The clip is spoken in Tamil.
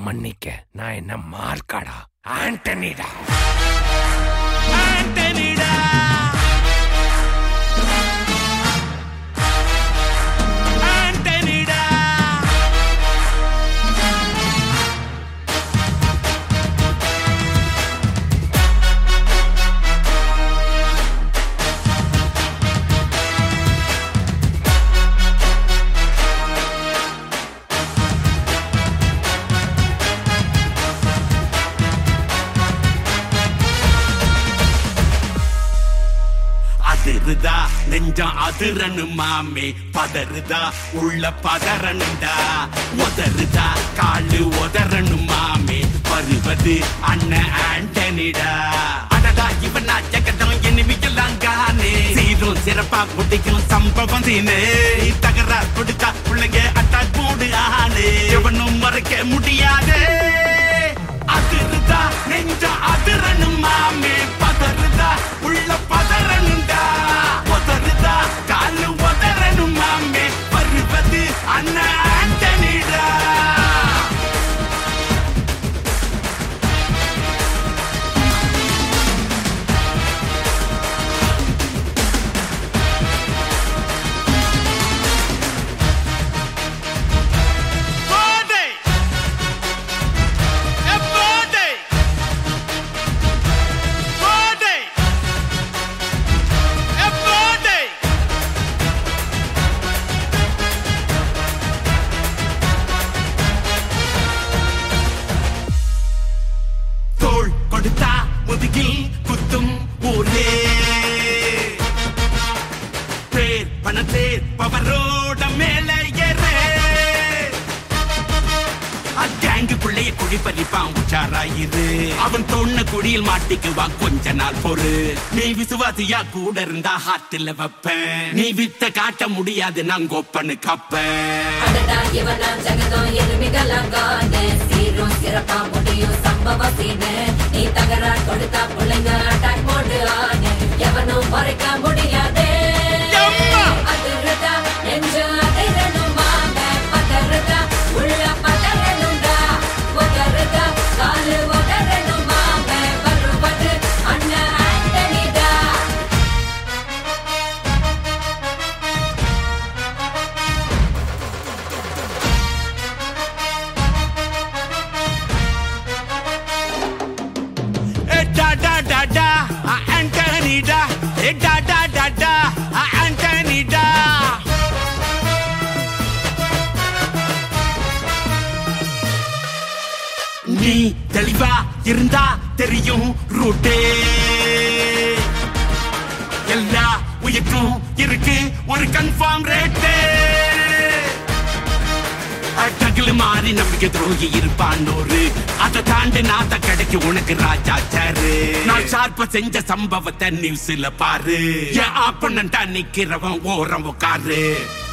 மன்னிக்க நான் என்ன மார்க்காடா ஆண்டனிடா ஆண்டனிடா ஆண்டனிடா அதிருதா நெஞ்சம் அதிரனு மாமே பதறுதா உள்ள பதறனுண்டா உதறுதா காலு உதறனு மாமே வருவது அண்ணன் ஆண்டனிடா அடடா இவனா ஜெகதம் எனிமிக்கலாம் கானே சீரும் சிறப்பா முடிக்கும் சம்பவம் தீனே தகராறு கொடுத்தா பிள்ளைங்க அட்டாக் போடு ஆனே எவனும் மறைக்க முடியாது அதிருதா நெஞ்ச அதிரனு மாமே பதறுதா உள்ள பதறனுண்டா உதறுதா காலு உதறனு மாமே வருவது அண்ணன் ஆண்டனிடா Body! A body! Body! A body! தோள் கொடுத்தா முதுகில் குத்தும் ஊரே பேர் பணத்தேர் பவரோட மேல ஏறே அங்கேங்கு பிள்ளைய குடி பறிப்பான் உச்சாராயிரு அவன் தொன்ன குடியில் மாட்டிக்குவான் கொஞ்ச நாள் பொறு நீ விசுவாசியா கூட இருந்தா ஹார்ட்ல வைப்பேன் நீ வித்த காட்ட முடியாது நான் கொப்பனு கப்பேன் அடடா இவனா ஜெகதம் எருமிகளாங்கானே சீரும் சிறப்பா முடியும் சம்பவ சீனு நீ தகராறு கொடுத்தா பிள்ளைங்க அட்டாக் மோடு ஆனு எவனும் மறைக்க முடியாதே எம்மா! அதிருதா நெஞ்சு அதிரணும் வாங்க பதறுதா உள்ள பதறணும்டா உதறுதா காலு உதறணும் வாங்க வருவது அண்ணன் ஆண்டனிடா Eh, da da da da, ah, Anthony da. Eh, da da da da, ah, Anthony da. நீ தெளிவா இருந்தா தெரியும் ரூட்டே எல்லா உயிர்க்கும் இருக்கு ஒரு கன்ஃபார்ம் ரேட்டே அட்டகில் மாறி நம்பிக்கை துரோகி இருப்பான் ஒரு அதை தாண்டி நாத்த கிடைக்கு உனக்கு ராஜா சாரு நான் ஷார்ப்ப செஞ்ச சம்பவத்தை நியூஸ்ல பாரு என் ஆப்பனண்டா நிக்கிறவன் ஓரம் உட்காரு